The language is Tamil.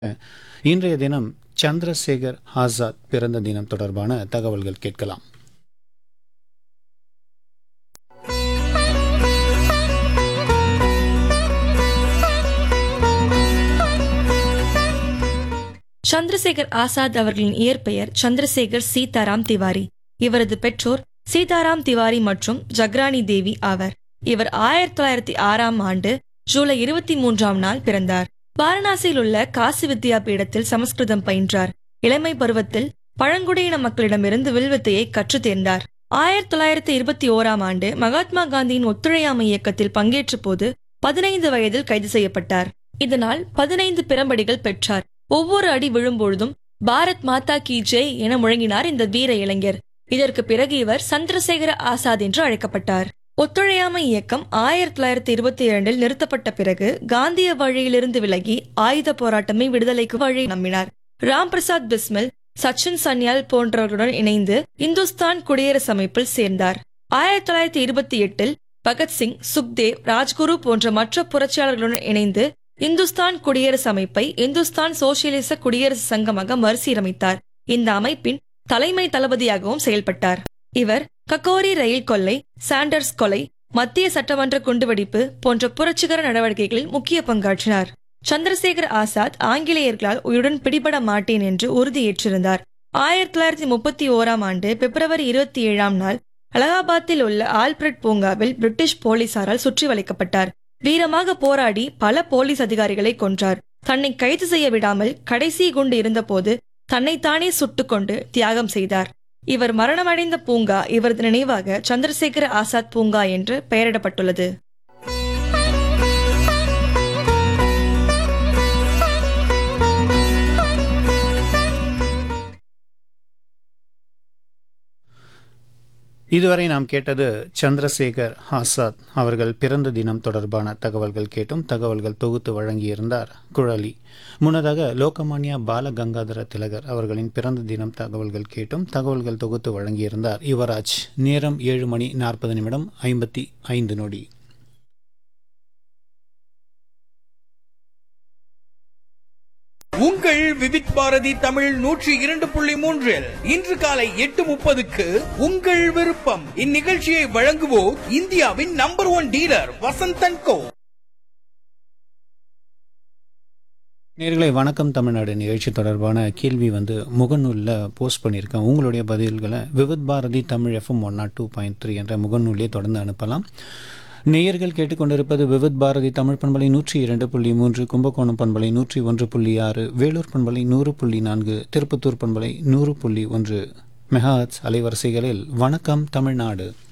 இன்றைய தினம் சந்திரசேகர் ஆசாத் பிறந்த தினம் தொடர்பான தகவல்கள் கேட்கலாம் சந்திரசேகர் ஆசாத் அவர்களின் இயற்பெயர் சந்திரசேகர் சீதாராம் திவாரி இவரது பெற்றோர் சீதாராம் திவாரி மற்றும் ஜக்ரானி தேவி ஆவர் இவர் ஆயிரத்தி தொள்ளாயிரத்தி ஆறாம் ஆண்டு ஜூலை இருபத்தி மூன்றாம் நாள் பிறந்தார் வாரணாசியில் உள்ள காசி வித்யா பீடத்தில் சமஸ்கிருதம் பயின்றார் இளமை பருவத்தில் பழங்குடியின மக்களிடமிருந்து வில்வித்தையை கற்றுத் தேர்ந்தார் ஆயிரத்தி தொள்ளாயிரத்தி இருபத்தி ஓராம் ஆண்டு மகாத்மா காந்தியின் ஒத்துழையாமை இயக்கத்தில் பங்கேற்ற போது பதினைந்து வயதில் கைது செய்யப்பட்டார் இதனால் பதினைந்து பிரம்படிகள் பெற்றார் ஒவ்வொரு அடி விழும்பொழுதும் பாரத் மாதா கி ஜெய் என முழங்கினார் இந்த வீர இளைஞர் இதற்கு பிறகு இவர் சந்திரசேகர ஆசாத் என்று அழைக்கப்பட்டார் ஒத்துழையாமை இயக்கம் ஆயிரத்தி தொள்ளாயிரத்தி இருபத்தி இரண்டில் நிறுத்தப்பட்ட பிறகு காந்திய வழியிலிருந்து விலகி ஆயுத போராட்டமே விடுதலைக்கு வழி நம்பினார் ராம் பிரசாத் பிஸ்மில் சச்சின் சன்யால் போன்றவர்களுடன் இணைந்து இந்துஸ்தான் குடியரசு அமைப்பில் சேர்ந்தார் ஆயிரத்தி தொள்ளாயிரத்தி இருபத்தி எட்டில் பகத்சிங் சுக்தேவ் ராஜ்குரு போன்ற மற்ற புரட்சியாளர்களுடன் இணைந்து இந்துஸ்தான் குடியரசு அமைப்பை இந்துஸ்தான் சோசியலிச குடியரசு சங்கமாக மறுசீரமைத்தார் இந்த அமைப்பின் தலைமை தளபதியாகவும் செயல்பட்டார் இவர் கக்கோரி ரயில் கொள்ளை சாண்டர்ஸ் கொலை மத்திய சட்டமன்ற குண்டுவெடிப்பு போன்ற புரட்சிகர நடவடிக்கைகளில் முக்கிய பங்காற்றினார் சந்திரசேகர் ஆசாத் ஆங்கிலேயர்களால் உயிருடன் பிடிபட மாட்டேன் என்று உறுதியேற்றிருந்தார் ஆயிரத்தி தொள்ளாயிரத்தி முப்பத்தி ஓராம் ஆண்டு பிப்ரவரி இருபத்தி ஏழாம் நாள் அலகாபாத்தில் உள்ள ஆல்பிரட் பூங்காவில் பிரிட்டிஷ் போலீசாரால் சுற்றி வளைக்கப்பட்டார் வீரமாக போராடி பல போலீஸ் அதிகாரிகளை கொன்றார் தன்னை கைது செய்ய விடாமல் கடைசி குண்டு இருந்தபோது தன்னைத்தானே சுட்டுக்கொண்டு தியாகம் செய்தார் இவர் மரணமடைந்த பூங்கா இவரது நினைவாக சந்திரசேகர ஆசாத் பூங்கா என்று பெயரிடப்பட்டுள்ளது இதுவரை நாம் கேட்டது சந்திரசேகர் ஆசாத் அவர்கள் பிறந்த தினம் தொடர்பான தகவல்கள் கேட்டும் தகவல்கள் தொகுத்து வழங்கியிருந்தார் குழலி முன்னதாக லோகமானியா பால கங்காதர திலகர் அவர்களின் பிறந்த தினம் தகவல்கள் கேட்டும் தகவல்கள் தொகுத்து வழங்கியிருந்தார் யுவராஜ் நேரம் ஏழு மணி நாற்பது நிமிடம் ஐம்பத்தி ஐந்து நொடி உங்கள் விவித் பாரதி தமிழ் நூற்றி இரண்டு புள்ளி மூன்றில் இன்று காலை எட்டு முப்பதுக்கு உங்கள் விருப்பம் இந்நிகழ்ச்சியை வழங்குவோர் இந்தியாவின் number one dealer Vasanth and co நேர்களை வணக்கம் தமிழ்நாடு நிகழ்ச்சி தொடர்பான கேள்வி வந்து முகநூலில் போஸ்ட் பண்ணியிருக்கேன் உங்களுடைய பதில்களை Vividh Bharati Tamil FM one nought two point three என்ற முகநூலே தொடர்ந்து அனுப்பலாம் நேயர்கள் கேட்டுக்கொண்டிருப்பது விவித் பாரதி தமிழ் பண்பலை நூற்றி இரண்டு புள்ளி மூன்று கும்பகோணம் பண்பலை நூற்றி ஒன்று புள்ளி ஆறு வேலூர் பண்பலை நூறு புள்ளி நான்கு திருப்பத்தூர் பண்பலை நூறு புள்ளி ஒன்று மெகாஹட்ஸ் அலைவரிசைகளில் வணக்கம் தமிழ்நாடு